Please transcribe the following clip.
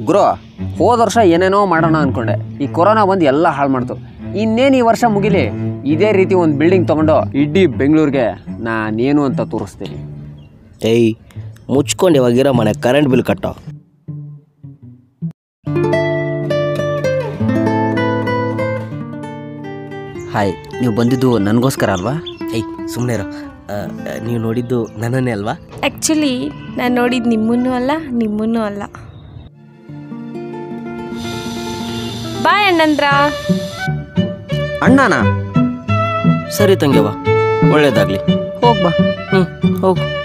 ಗುರು ಹೋದ ವರ್ಷ ಏನೇನೋ ಮಾಡೋಣ ಅನ್ಕೊಂಡೆ ಈ ಕೊರೋನಾ ಬಂದು ಎಲ್ಲ ಹಾಳು ಮಾಡ್ತು ಇನ್ನೇನು ಈ ವರ್ಷ ಮುಗಿಲಿ ಇದೇ ರೀತಿ ಒಂದು ಬಿಲ್ಡಿಂಗ್ ತಗೊಂಡು ಇಡೀ ಬೆಂಗಳೂರಿಗೆ ನಾನೇನು ಅಂತ ತೋರಿಸ್ತೀನಿ ಏಯ್ ಮುಚ್ಕೊಂಡು ಇವಾಗಿರೋ ಮನೆ ಕರೆಂಟ್ ಬಿಲ್ ಕಟ್ಟೋ ಹಾಯ್ ನೀವು ಬಂದಿದ್ದು ನನಗೋಸ್ಕರ ಅಲ್ವಾ ಏಯ್ ಸುಮ್ಮನೆ ಇರೋ ಆ, ನೀವು ನೋಡಿದ್ದು ನನ್ನನ್ನೇ ಅಲ್ವಾ ಆ್ಯಕ್ಚುಲಿ ನಾನು ನೋಡಿದ್ದು ನಿಮ್ಮನ್ನೂ ಅಲ್ಲ ನಿಮ್ಮನ್ನೂ ಅಲ್ಲ ಬಾಯ್ ಅಣ್ಣಂದ್ರ ಅಣ್ಣನಾ ಸರಿ ತಂಗ್ಯವ್ವ ಒಳ್ಳೇದಾಗಲಿ ಹೋಗ್ಬಾ ಹ್ಞೂ ಹೋಗು